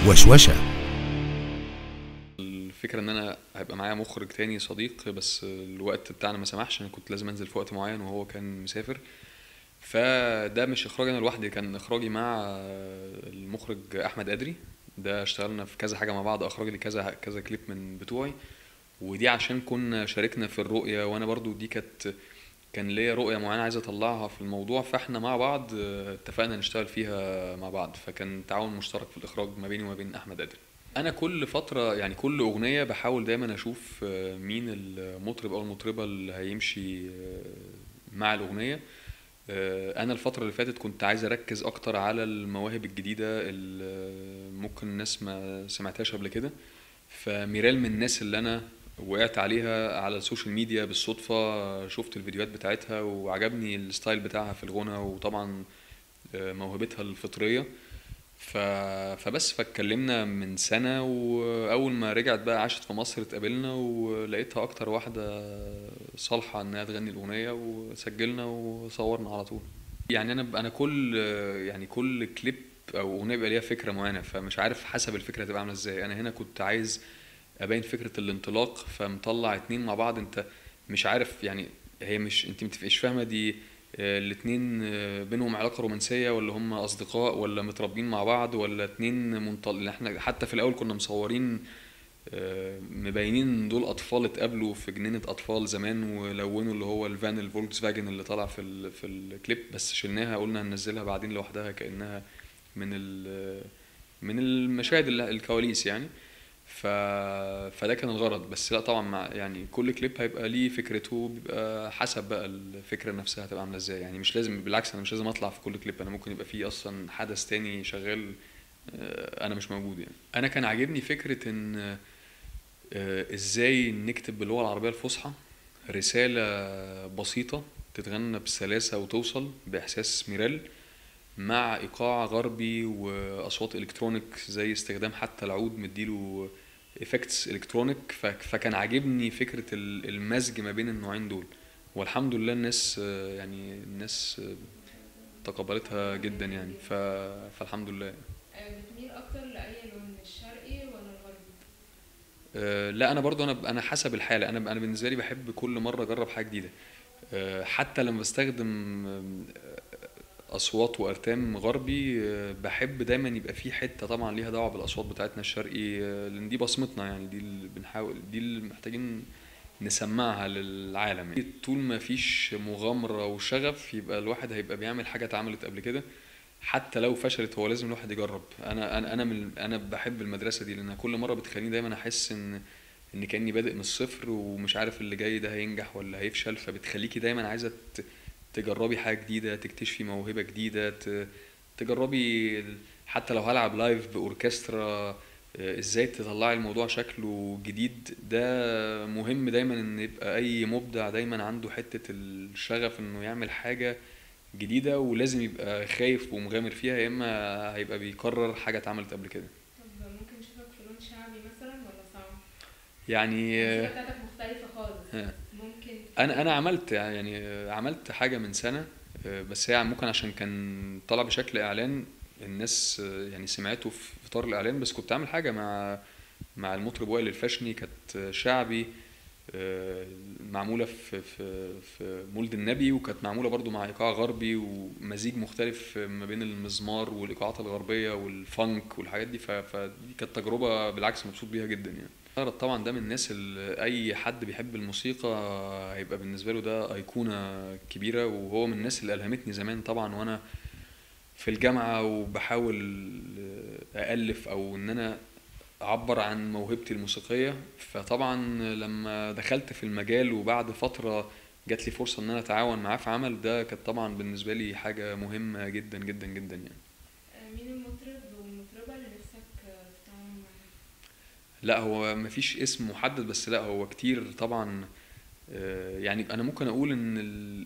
وشوشة الفكرة ان انا هيبقى معايا مخرج تاني صديق بس الوقت بتاعنا ما سمحش انا كنت لازم انزل في وقت معين وهو كان مسافر فده مش اخراج انا لوحدي كان اخراجي مع المخرج احمد ادري ده اشتغلنا في كذا حاجه مع بعض اخرج لي كذا كذا كليب من بتوعي ودي عشان كنا شاركنا في الرؤيه وانا برضو دي كانت كان ليا رؤيه معينه عايز اطلعها في الموضوع فاحنا مع بعض اتفقنا نشتغل فيها مع بعض فكان تعاون مشترك في الاخراج ما بيني وما بين احمد ادري انا كل فتره يعني كل اغنيه بحاول دايما اشوف مين المطرب او المطربه اللي هيمشي مع الاغنيه انا الفتره اللي فاتت كنت عايز اركز اكتر على المواهب الجديده اللي ممكن الناس ما سمعتهاش قبل كده فميرال من الناس اللي انا وقعت عليها على السوشيال ميديا بالصدفه شفت الفيديوهات بتاعتها وعجبني الستايل بتاعها في الغنى وطبعا موهبتها الفطريه ف... فبس فاتكلمنا من سنة وأول ما رجعت بقى عاشت في مصر اتقابلنا ولقيتها أكتر واحدة صالحة إنها تغني الأغنية وسجلنا وصورنا على طول يعني أنا أنا كل يعني كل كليب أو أغنية بيبقى ليها فكرة معينة فمش عارف حسب الفكرة تبقى عاملة إزاي أنا هنا كنت عايز أبين فكرة الانطلاق فمطلع اتنين مع بعض أنت مش عارف يعني هي مش أنت متبقيش فاهمة دي الاتنين بينهم علاقه رومانسيه ولا هم اصدقاء ولا متربين مع بعض ولا اتنين منطل احنا حتى في الاول كنا مصورين مبينين دول اطفال اتقابلوا في جنينه اطفال زمان ولونوا اللي هو الفان الفولكس فاجن اللي طلع في ال في الكليب بس شلناها قلنا هننزلها بعدين لوحدها كانها من من المشاهد الكواليس يعني ف... فده كان الغرض بس لا طبعا مع يعني كل كليب هيبقى ليه فكرته بيبقى حسب بقى الفكره نفسها هتبقى عامله ازاي يعني مش لازم بالعكس انا مش لازم اطلع في كل كليب انا ممكن يبقى فيه اصلا حدث تاني شغال انا مش موجود يعني انا كان عاجبني فكره ان ازاي نكتب باللغه العربيه الفصحى رساله بسيطه تتغنى بسلاسه وتوصل باحساس ميرال مع ايقاع غربي واصوات الكترونيك زي استخدام حتى العود مديله افكتس الكترونيك فكان عاجبني فكره المزج ما بين النوعين دول والحمد لله الناس يعني الناس تقبلتها جدا يعني فالحمد لله بتميل اكتر لاي لون الشرقي ولا الغربي أه لا انا برضو انا انا حسب الحاله انا انا بالنسبه لي بحب كل مره اجرب حاجه جديده أه حتى لما بستخدم اصوات وارتام غربي بحب دايما يبقى في حته طبعا ليها دعوه بالاصوات بتاعتنا الشرقي لان دي بصمتنا يعني دي اللي بنحاول دي اللي محتاجين نسمعها للعالم يعني. طول ما فيش مغامره وشغف يبقى الواحد هيبقى بيعمل حاجه اتعملت قبل كده حتى لو فشلت هو لازم الواحد يجرب انا انا انا من انا بحب المدرسه دي لانها كل مره بتخليني دايما احس ان ان كاني بادئ من الصفر ومش عارف اللي جاي ده هينجح ولا هيفشل فبتخليكي دايما عايزه تجربي حاجه جديده تكتشفي موهبه جديده تجربي حتى لو هلعب لايف باوركسترا ازاي تطلعي الموضوع شكله جديد ده مهم دايما ان يبقى اي مبدع دايما عنده حته الشغف انه يعمل حاجه جديده ولازم يبقى خايف ومغامر فيها يا اما هيبقى بيكرر حاجه اتعملت قبل كده طب ممكن نشوفك في لون شعبي مثلا ولا صعب يعني الموسيقى بتاعتك مختلفه خالص ها. ممكن انا انا عملت يعني عملت حاجه من سنه بس هي ممكن عشان كان طلع بشكل اعلان الناس يعني سمعته في اطار الاعلان بس كنت عامل حاجه مع مع المطرب وائل الفاشني كانت شعبي معموله في في في مولد النبي وكانت معموله برضو مع ايقاع غربي ومزيج مختلف ما بين المزمار والايقاعات الغربيه والفانك والحاجات دي فدي كانت تجربه بالعكس مبسوط بيها جدا يعني طبعا ده من الناس اللي اي حد بيحب الموسيقى هيبقى بالنسبه له ده ايقونه كبيره وهو من الناس اللي الهمتني زمان طبعا وانا في الجامعه وبحاول الف او ان انا اعبر عن موهبتي الموسيقيه فطبعا لما دخلت في المجال وبعد فتره جات لي فرصه ان انا اتعاون معاه في عمل ده كانت طبعا بالنسبه لي حاجه مهمه جدا جدا جدا يعني مين المطرب والمطربه اللي نفسك تتعاون معاها لا هو مفيش اسم محدد بس لا هو كتير طبعا يعني انا ممكن اقول ان ال...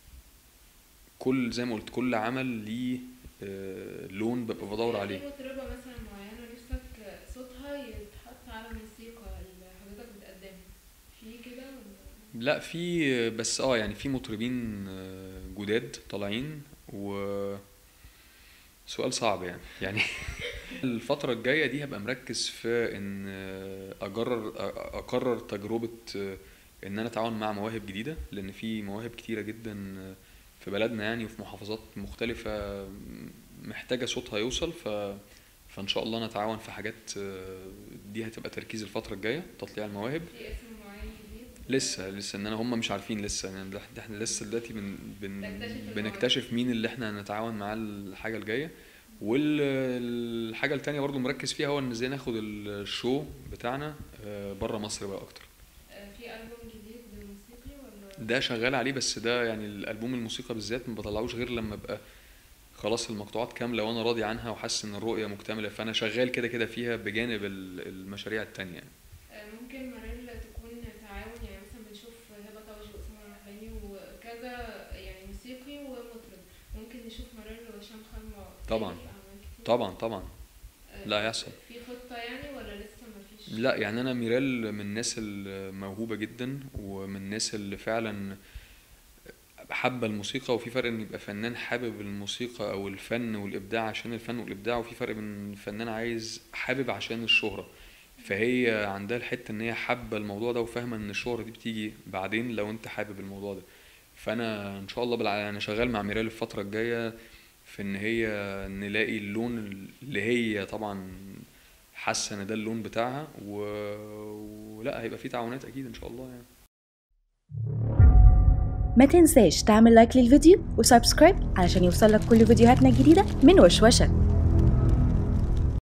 كل زي ما قلت كل عمل ليه لون ببقى بدور عليه في مطربه مثلا معينه نفسك صوتها يتحط على الموسيقى اللي حضرتك بتقدمها في كده ولا لا في بس اه يعني في مطربين جداد طالعين و سؤال صعب يعني يعني الفترة الجاية دي هبقى مركز في ان اجرر اقرر تجربة ان انا اتعاون مع مواهب جديدة لان في مواهب كتيرة جدا في بلدنا يعني وفي محافظات مختلفة محتاجة صوتها يوصل ف فان شاء الله نتعاون في حاجات دي هتبقى تركيز الفترة الجاية تطليع المواهب في اسم معين جديد لسه لسه ان انا هم مش عارفين لسه يعني ده- ده احنا لسه دلوقتي بن بن تكتشف المواهب. بنكتشف مين اللي احنا هنتعاون معاه الحاجه الجايه والحاجه التانية برضو مركز فيها هو ان ازاي ناخد الشو بتاعنا بره مصر بقى اكتر آه، في ألبوم جديد موسيقي ولا ده شغال عليه بس ده يعني الالبوم الموسيقى بالذات ما بطلعوش غير لما ابقى خلاص المقطوعات كامله وانا راضي عنها وحاسس ان الرؤيه مكتمله فانا شغال كده كده فيها بجانب ال- المشاريع التانية يعني. آه، ممكن مريل تكون تعاون يعني مثلا بنشوف هبة طوجي وأسامة الرحباني وكذا يعني موسيقي ومطرب ممكن نشوف مريل وهشام خالد طبعاً. في أعمال كتير. طبعا طبعا آه، لا يحصل. في خطة يعني ولا لسه مفيش لا يعني انا ميرال من الناس الموهوبه جدا ومن الناس اللي فعلا حابه الموسيقى وفي فرق ان يبقى فنان حابب الموسيقى او الفن والابداع عشان الفن والابداع وفي فرق بين فنان عايز حابب عشان الشهره فهي عندها الحته ان هي حابه الموضوع ده وفاهمه ان الشهره دي بتيجي بعدين لو انت حابب الموضوع ده فانا ان شاء الله بالع... انا شغال مع ميرال الفتره الجايه في ان هي نلاقي اللون اللي هي طبعا حاسه ان ده اللون بتاعها و... ولا هيبقى في تعاونات اكيد ان شاء الله يعني ما تنساش تعمل لايك للفيديو وسبسكرايب علشان يوصلك كل فيديوهاتنا الجديدة من وشوشة